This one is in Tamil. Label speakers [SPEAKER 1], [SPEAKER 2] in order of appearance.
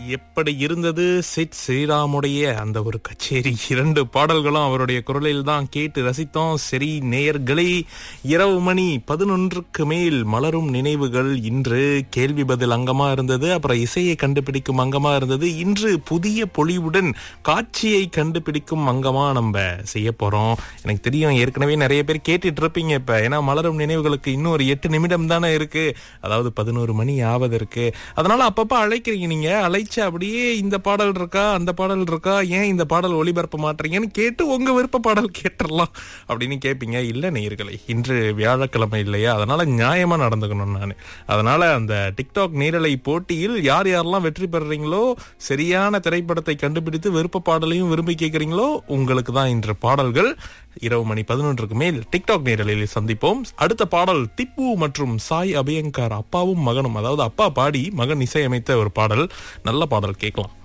[SPEAKER 1] எப்படி இருந்தது சிட் ஸ்ரீராமுடைய அந்த ஒரு கச்சேரி இரண்டு பாடல்களும் அவருடைய குரலில் தான் கேட்டு ரசித்தோம் சரி நேயர்களே இரவு மணி பதினொன்றுக்கு மேல் மலரும் நினைவுகள் இன்று கேள்வி பதில் அங்கமா இருந்தது அப்புறம் இசையை கண்டுபிடிக்கும் அங்கமா இருந்தது இன்று புதிய பொலிவுடன் காட்சியை கண்டுபிடிக்கும் அங்கமா நம்ம செய்ய போறோம் எனக்கு தெரியும் ஏற்கனவே நிறைய பேர் கேட்டுட்டு இருப்பீங்க இப்ப ஏன்னா மலரும் நினைவுகளுக்கு இன்னும் ஒரு எட்டு நிமிடம் தானே இருக்கு அதாவது பதினோரு மணி ஆவது இருக்கு அதனால அப்பப்ப அழைக்கிறீங்க நீங்க அழைச்சு அப்படியே இந்த பாடல் இருக்கா அந்த பாடல் இருக்கா ஏன் இந்த பாடல் ஒளிபரப்ப மாட்டீங்கன்னு கேட்டு உங்க விருப்ப பாடல் கேட்டுறலாம் அப்படின்னு கேட்பீங்க இல்ல நேயர்களே இன்று வியாழக்கிழமை இல்லையா அதனால நியாயமா நடந்துக்கணும் நான் அதனால அந்த டிக்டாக் நேரலை போட்டியில் யார் யாரெல்லாம் வெற்றி பெறுறீங்களோ சரியான திரைப்படத்தை கண்டுபிடித்து விருப்ப பாடலையும் விரும்பி கேட்கறீங்களோ உங்களுக்கு தான் இன்று பாடல்கள் இரவு மணி பதினொன்றுக்கு மேல் டிக்டாக் நேரலில் சந்திப்போம் அடுத்த பாடல் திப்பு மற்றும் சாய் அபியங்கர் அப்பாவும் மகனும் அதாவது அப்பா பாடி மகன் இசையமைத்த ஒரு பாடல் நல்ல பாடல் கேட்கலாம்